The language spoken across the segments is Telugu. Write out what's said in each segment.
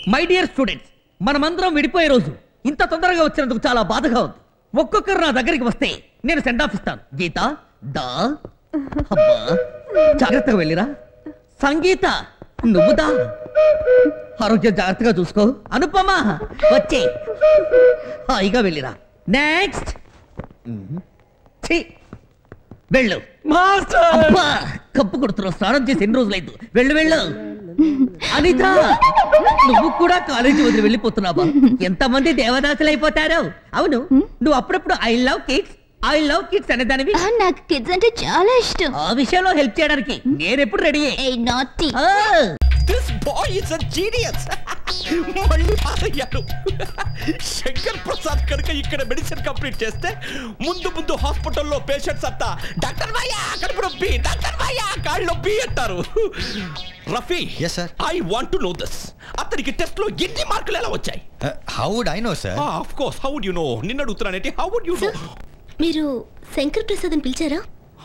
మై డియర్ స్టూడెంట్స్ మనమందరం విడిపోయే రోజు ఇంత తొందరగా వచ్చినందుకు చాలా బాధగా ఉంది ఒక్కొక్కరు నా దగ్గరికి వస్తే నేను సెండ్ ఆఫ్ ఇస్తాను గీత దా అబ్బా జాగ్రత్తగా వెళ్ళిరా సంగీత నువ్వు దా ఆరోగ్యం జాగ్రత్తగా చూసుకో అనుపమా వచ్చే హాయిగా వెళ్ళిరా నెక్స్ట్ ఛీ వెళ్ళు మాస్టర్ అబ్బా కప్పు కొడుతున్నావు స్నానం చేసి ఎన్ని రోజులైంది వెళ్ళు వెళ్ళు అనిత నువ్వు కూడా కాలేజీ వదిలి వెళ్ళిపోతున్నావా ఎంతమంది దేవదాసులు అయిపోతారు అవును నువ్వు అప్పుడప్పుడు I love kids I love kids అనేదానివి ఆ, నాకు కిడ్స్ అంటే చాలా ఇష్టం ఆ విషయంలో హెల్ప్ చేయడానికి నేను ఎప్పుడు రెడీ ఏ నాటి this boy is a genius మళ్ళీ పాస్ అయ్యాడు శంకర్ ప్రసాద్ కనుక ఇక్కడ మెడిసిన్ కంప్లీట్ చేస్తే ముందు ముందు హాస్పిటల్లో పేషెంట్స్ అంతా డాక్టర్ భయ్యా కడుపు నొప్పి డాక్టర్ భయ్యా కాళ్ళు నొప్పి అంటారు Rafi Yes, sir. I want to know this అతనికి టెస్ట్ లో ఎన్ని మార్కులు ఎలా వచ్చాయి how would I know sir of course how would you know నిన్న అడుగుతున్నానంటే హౌ వుడ్ యు నో మీరు శంకర్ ప్రసాద్ అని పిలిచారా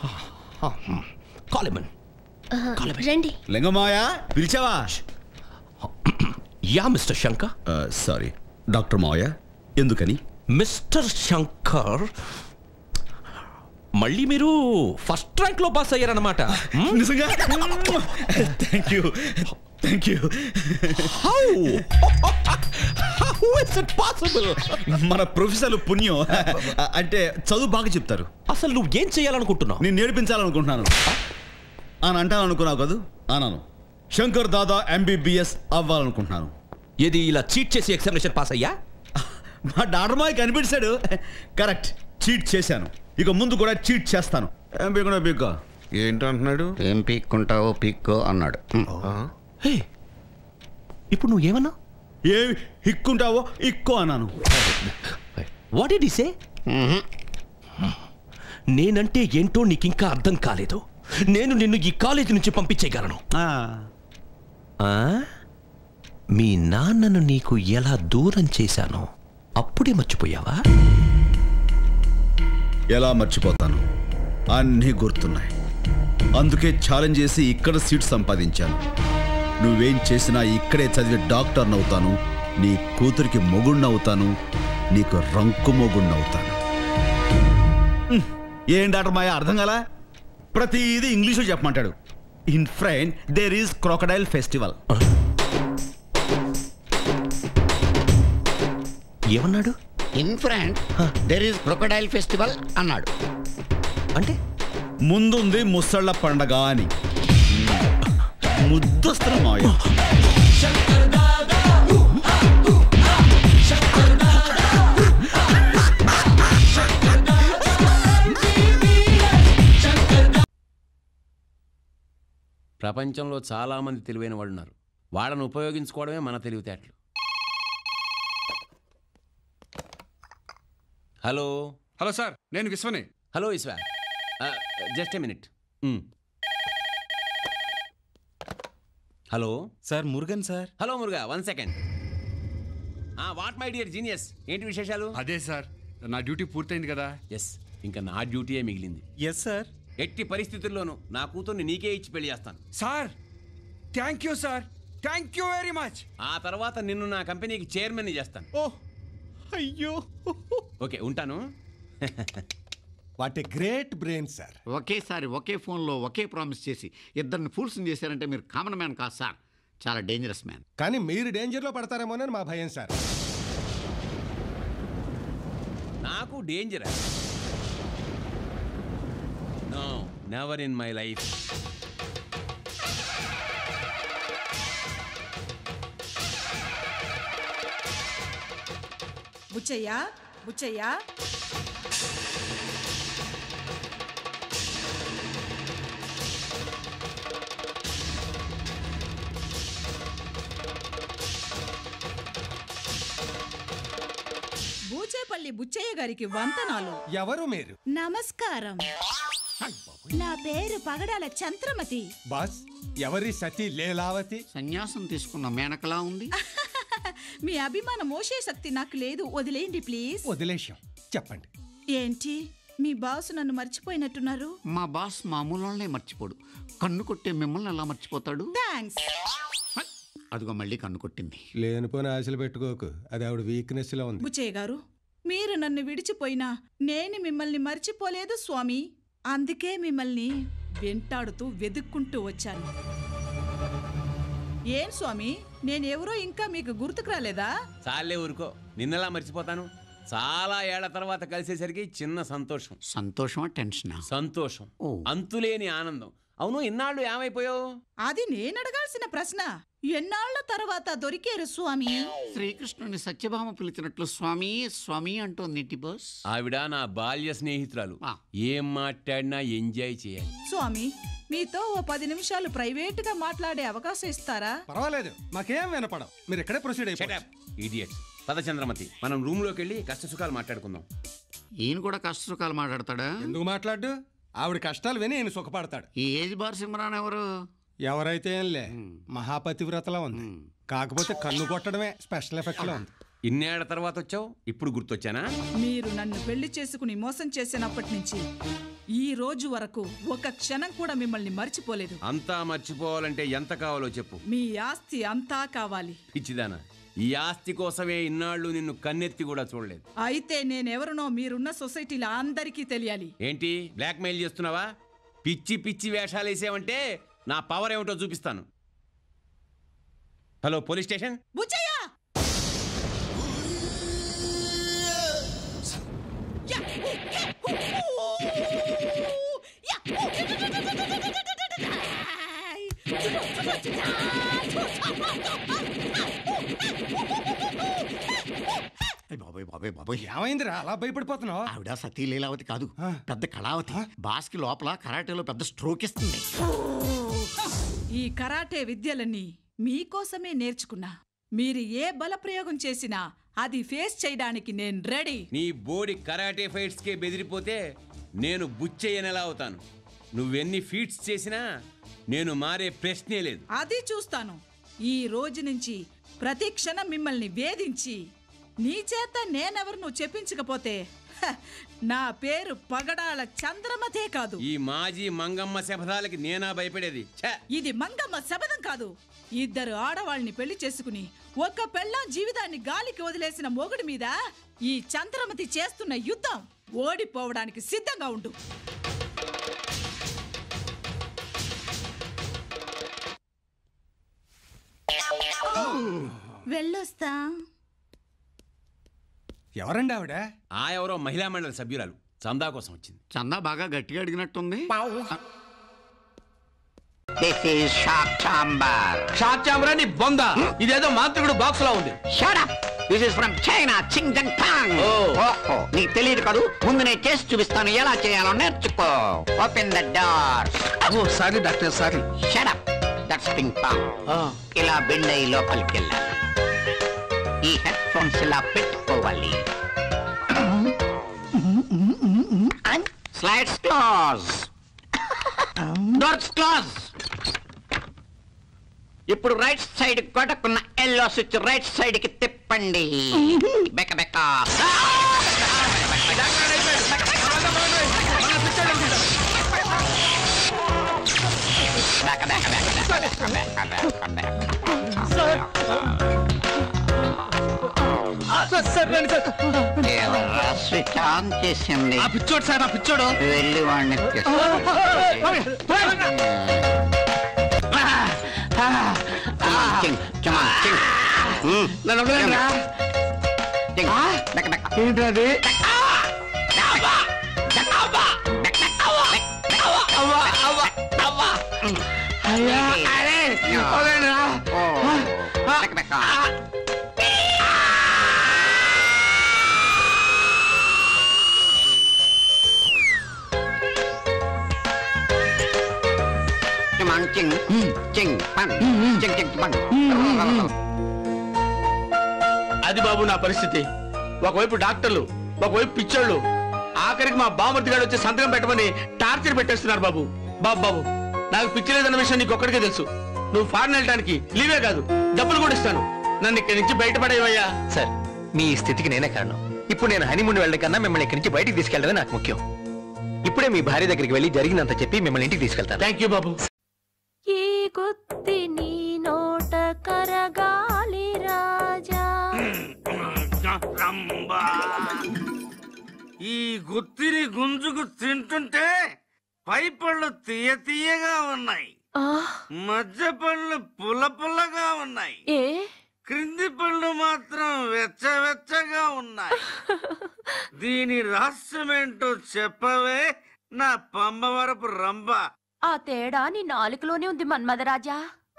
కాలమన్ ఆ, రండి లింగమాయ పిలిచావా yeah mister Shankar sorry doctor మావయ్య ఎందుకని మిస్టర్ శంకర్ మళ్ళీ మీరు ఫస్ట్ ర్యాంక్ లో పాస్ అయ్యారన్నమాట నిజంగా thank you thank you how how is it possible మన ప్రొఫెసర్లు పుణ్యం అంటే చదువు బాగా చెప్తారు అసలు నువ్వు ఏం చేయాలనుకుంటున్నావు నేను నేర్పించాలనుకుంటున్నాను అని అంటాననుకున్నావు కదూ అన్నాను శంకర్ దాదా ఎంబీబీఎస్ అవ్వాలనుకుంటున్నాను ఏది ఇలా చీట్ చేసి ఎగ్జామినేషన్ పాస్ అయ్యా మా డాక్టర్ మాయ కనిపించాడు కరెక్ట్ చీట్ చేశాను ఇక ముందు కూడా చీట్ చేస్తాను ఏం పీకున్నా పీక్కో ఏంటంటున్నాడు ఏం పీక్కుంటావో పీక్కో అన్నాడు హే ఇప్పుడు నువ్వు ఏమన్నా ఏ ఇక్కుంటావో ఇక్కో అన్నాను వాట్ డి సే నేనంటే ఏంటో నీకింకా అర్థం కాలేదు నేను నిన్ను ఈ కాలేజీ నుంచి పంపించేయగలను ఆ, ఆ? మీ నాన్నను నీకు ఎలా దూరం చేశానో అప్పుడే మర్చిపోయావా ఎలా మర్చిపోతాను అన్నీ గుర్తున్నాయి అందుకే ఛాలెంజ్ చేసి ఇక్కడ సీట్ సంపాదించాను నువ్వేం చేసినా ఇక్కడే చదివి డాక్టర్ని అవుతాను నీ కూతురికి మొగుణ్ణవుతాను నీకు రంకు మొగుణ్ణవుతాను హ్మ్, ఏం డాక్టర్ మాయ అర్థం కాలా ప్రతిదీ ఇంగ్లీషులో చెప్పమంటాడు in front there is crocodile festival ఏమన్నాడు in front there is crocodile festival అన్నాడు అంటే ముందుంది ముసళ్ళ పండగ అని ముద్దొస్తున్న మాయ ప్రపంచంలో చాలామంది తెలివైన వాళ్ళు ఉన్నారు వాళ్ళని ఉపయోగించుకోవడమే మన తెలివితేటలు హలో హలో సార్ నేను విశ్వని హలో ఈశ్వ just a minute hello sir Murugan sir hello Muruga one second what my dear genius ఏంటి విశేషాలు అదే సార్ నా డ్యూటీ పూర్తయింది కదా ఎస్ ఇంకా నా డ్యూటీయే మిగిలింది ఎస్ సార్ ఎట్టి పరిస్థితుల్లోనూ నా కూతుర్ని నీకే ఇచ్చి పెళ్లి చేస్తాను sir thank you sir thank you very much ఆ తర్వాత నిన్ను నా కంపెనీకి చైర్మన్ చేస్తాను ఓ అయ్యో ఓకే ఉంటాను what a great brain sir ఒకేసారి ఒకే ఫోన్లో ఒకే ప్రామిస్ చేసి ఇద్దరిని ఫూల్స్ని చేశారంటే మీరు కామన్ మ్యాన్ కాదు సార్ చాలా డేంజరస్ మ్యాన్ కానీ మీరు డేంజర్లో పడతారేమోనని మా భయం సార్ నాకు danger no never in my life Butchaiah Butchaiah Boochepalli Butchaiah గారికి వంతనాలు ఎవరు మీరు నమస్కారం నా పేరు పగడాల చంద్రమతి బాస్ ఎవరి సతీ లీలావతి సన్యాసం తీసుకున్న మేనకలా ఉంది మీ అభిమాన మోసే శక్తి నాకు లేదు వదిలేయండి ప్లీజ్ వదిలేశాం చెప్పండి ఏంటి మీ బాస్ నన్ను మర్చిపోయినట్టున్నారు మా బాస్ మామూలు వాళ్ళనే మర్చిపోడు కన్ను కొట్టే మిమ్మల్ని ఎలా మర్చిపోతాడు థ్యాంక్స్ అదిగో మళ్ళీ కన్ను కొట్టింది లేనిపోని ఆశలు పెట్టుకోకు అది ఆవిడ వీక్నెస్ లో ఉంది బుచ్చయ్య గారు మీరు నన్ను విడిచిపోయినా నేను మిమ్మల్ని మర్చిపోలేదు స్వామి అందుకే మిమ్మల్ని వెంటాడుతూ వెతుక్కుంటూ వచ్చాను ఏం స్వామి నేనెవరో ఇంకా మీకు గుర్తుకు రాలేదా చాలే ఊరుకో నిన్నలా మర్చిపోతాను చాలా ఏళ్ల తర్వాత కలిసేసరికి చిన్న సంతోషం సంతోషమా టెన్షనా సంతోషం ఓ. అంతులేని ఆనందం అవును ఇన్నాళ్ళు ఏమైపోయావు అది నేను అడగాల్సిన ప్రశ్న ఎన్నాళ్ల తర్వాత దొరికారు స్వామి శ్రీకృష్ణుని సత్యభామ పిలిచినట్లు స్వామి స్వామి అంటోంది నీటి బాస్ ఆవిడ నా బాల్య స్నేహితురాలు ఆ. ఏం మాట్లాడినా ఎంజాయ్ చేయాలి స్వామి మీతో ఓ పది నిమిషాలు ప్రైవేటుగా మాట్లాడే అవకాశం ఇస్తారా పర్వాలేదు మాకేం వినపడం మీరు ఇక్కడే ప్రొసీడ్ అయిపోయి ఇడియట్స్ పద చంద్రమతి మనం రూమ్ లోకి వెళ్ళి కష్ట సుఖాలు మాట్లాడుకుందాం ఈయన కూడా కష్టసుఖాలు మాట్లాడతాడా ఎందుకు మాట్లాడు ఆవిడ కష్టాలు విని ఈయన సుఖపడతాడు ఈ ఏజ్ బార్ సిమ్రాన్ ఎవరు ఎవరైతే ఏంలే మహాపతివ్రతలా ఉంది కాకపోతే కన్ను కొట్టడమే స్పెషల్ ఎఫెక్ట్ లో ఉంది ఇన్నేళ్ల తర్వాత వచ్చావు ఇప్పుడు గుర్తొచ్చానా మీరు నన్ను పెళ్లి చేసుకుని మోసం చేసినప్పటి నుంచి ఈ రోజు వరకు ఒక క్షణం కూడా మిమ్మల్ని మర్చిపోలేదు అంతా మర్చిపోవాలంటే ఎంత కావాలో చెప్పు మీ ఆస్తి అంతా కావాలి పిచ్చిదానా ఈ ఆస్తి కోసమే ఇన్నాళ్ళు నిన్ను కన్నెత్తి కూడా చూడలేదు అయితే నేనెవరినో మీరున్న సొసైటీలో అందరికీ తెలియాలి ఏంటి బ్లాక్మెయిల్ చేస్తున్నావా పిచ్చి పిచ్చి వేషాలు వేసావంటే నా పవర్ ఏమిటో చూపిస్తాను హలో పోలీస్ స్టేషన్ బుచ్చయ్య అయ్ బాబాయ్ బాబాయ్ బాబాయ్ ఏమైందిరా అలా భయపడిపోతున్నావు ఆవిడ సతీ లీలావతి కాదు ఆ. పెద్ద కళావతి బాస్కి లోపల కరాటేలో పెద్ద స్ట్రోక్ ఇస్తుంది ఈ కరాటే విద్యలన్నీ మీకోసమే నేర్చుకున్నా మీరు ఏ బల ప్రయోగం చేసినా అది ఫేస్ చేయడానికి నేను రెడీ నీ బోడి కరాటే ఫైట్స్కే బెదిరిపోతే నేను బుచ్చయ్యనెలా అవుతాను నువ్వెన్ని ఫీట్స్ చేసినా నేను మారే ప్రశ్నే లేదు అది చూస్తాను ఈ రోజు నుంచి ప్రతి క్షణం మిమ్మల్ని వేధించి నీ చేత నేనెవరు నువ్వు చెప్పించకపోతే హ, నా పేరు పగడాల చంద్రమతే కాదు ఈ మాజీ మంగమ్మ శపథాలకి నేనా భయపడేది ఛ! ఇది మంగమ్మ శబదం కాదు ఇద్దరు ఆడవాళ్ళని పెళ్లి చేసుకుని ఒక పెళ్ళాం జీవితాన్ని గాలికి వదిలేసిన మొగుడి మీద ఈ చంద్రమతి చేస్తున్న యుద్ధం ఓడిపోవడానికి సిద్ధంగా ఉండు వెళ్ళొస్తా ఎవరండి ఆవిడ ఆ ఎవరో మహిళా మండలి సభ్యురాలు చందా కోసం వచ్చింది చందా బాగా గట్టిగా అడిగినట్టుంది this is shock chamber shock చామరా నీ బొంద ఇదేదో మాంత్రికుడు బాక్స్ లో ఉంది shut up this is from China Ching Jang Tang ఓహో నీకు తెలియదు కదూ ముందు నేను చేసి చూపిస్తాను ఎలా చేయాలో నేర్చుకో open the door oh sorry doctor sorry shut up that's ping pong ఇలా బెండ్ అయ్యి లోపలికి వెళ్ళాలి ఈ హెడ్ ఫోన్స్ ఇలా పెట్టుకోవాలి స్లైడ్స్ క్లోజ్ డోర్స్ క్లోజ్ ఇప్పుడు రైట్ సైడ్ కొడకున్న ఎల్లో స్విచ్ రైట్ సైడ్ కి తిప్పండి బెక్క బెక్క బెక్క బెక్క బెక్క బెక్క బెక్క బెక్క ఎవర్రా స్విచ్ ఆన్ చేసింది ఆ పిచ్చోడు సార్ ఆ పిచ్చోడు వెళ్ళి వాడిని నన్ను వదలండిరా. ఏంటది అవ్వా అవ్వా అవ్వా అయ్యా అరే వదలండిరా. చింగ్ చింగ్ పన్ చింగ్ చింగ్ పన్ అది బాబు నా పరిస్థితి ఒకవైపు డాక్టర్లు ఒకవైపు పిచ్చోళ్ళు ఆఖరికి మా బామర్తి గారు వచ్చి సంతకం పెట్టమని టార్చర్ పెట్టేస్తున్నారు బాబు బాబు బాబు నాకు పిచ్చి లేదన్న విషయం నీకు ఒక్కడికే తెలుసు నువ్వు ఫారెన్ వెళ్ళడానికి లీవే కాదు డబ్బులు కూడా ఇస్తాను నన్ను ఇక్కడి నుంచి బయటపడేవయ్యా సార్ మీ ఈ స్థితికి నేనే కారణం ఇప్పుడు నేను హనీమూన్ వెళ్ళడం కన్నా మిమ్మల్ని ఇక్కడి నుంచి బయటికి తీసుకెళ్ళడమే నాకు ముఖ్యం ఇప్పుడే మీ భార్య దగ్గరికి వెళ్ళి జరిగినంత చెప్పి మిమ్మల్ని ఇంటికి తీసుకెళ్తాను థ్యాంక్ యూ బాబు ఈ గుత్తి నీ నోట కరగాలి రాజా రంబా ఈ గుత్తిని గుంజుకు తింటుంటే పై పళ్ళు తీయ తీయగా ఉన్నాయి మధ్య పళ్ళు పుల్ల పుల్లగా ఉన్నాయి ఏ క్రింది పళ్ళు మాత్రం వెచ్చ వెచ్చగా ఉన్నాయి దీని రహస్యమేంటో చెప్పవే నా పంబవరపు రంబ ఆ తేడా నీ నాలుకలోనే ఉంది మన్మధరాజా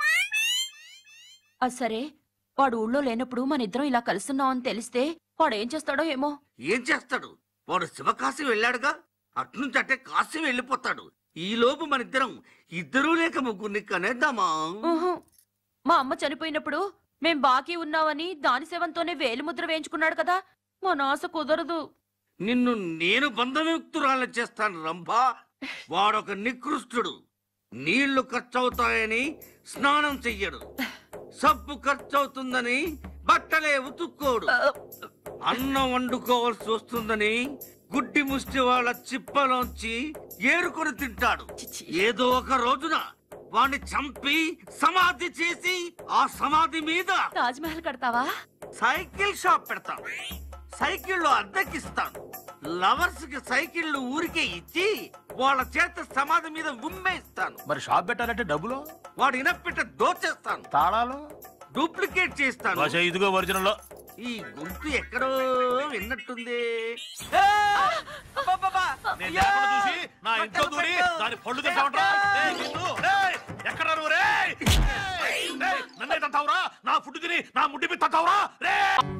ఆ సరే వాడు ఊళ్ళో లేనప్పుడు మన ఇద్దరం ఇలా కలుస్తున్నాం అని తెలిస్తే వాడు ఏం చేస్తాడో ఏమో ఏం చేస్తాడు వాడు శివకాశి వెళ్ళాడుగా అట్నుంచి అట్టే కాశీ వెళ్ళిపోతాడు ఈ లోపు మనిద్దరం ఇద్దరూ లేక ముగ్గురిని కనేద్దామా ఉహు. మా అమ్మ చనిపోయినప్పుడు మేం బాకీ ఉన్నామని దాని సేవంతోనే వేలిముద్ర వేయించుకున్నాడు కదా మా నాశ కుదరదు నిన్ను నేను బంధవిముక్తురాలు చేస్తాను రంభా వాడొక నికృష్టుడు నీళ్లు ఖర్చవుతాయని స్నానం చెయ్యడు సబ్బు ఖర్చవుతుందని బట్టలే ఉతుక్కోడు అన్నం వండుకోవాల్సి వస్తుందని గుడ్డి ముష్టి వాళ్ళ చిప్పలోంచి ఏరుకొని తింటాడు ఏదో ఒక రోజున వాణ్ణి చంపి సమాధి చేసి ఆ సమాధి మీద తాజ్ మహల్ కడతావా సైకిల్ షాప్ పెడతాను సైకిళ్ళు అద్దెకిస్తాను లవర్స్ కి సైకిళ్ళు ఊరికే ఇచ్చి వాళ్ళ చేత సమాధి మీద ఉమ్మేస్తాను మరి షాప్ పెట్టాలంటే డబ్బులు వాడు ఇనప్పిట దోచేస్తాను తాళాలు డూప్లికేట్ చేస్తాను భాష ఇదిగో ఒరిజినల్ ఈ గొంతు ఎక్కడో విన్నట్టుంది నేను ఎక్కడ చూసి నా ఇంట్లో దూరి దాని పళ్ళు తింటామంటరా రేయ్, నిన్ను, రేయ్, ఎక్కడ నువ్వు రేయ్ రేయ్, నన్నే తంతావురా నా ఫుడ్ తిని నా ముడ్డి మీద తంతావురా రే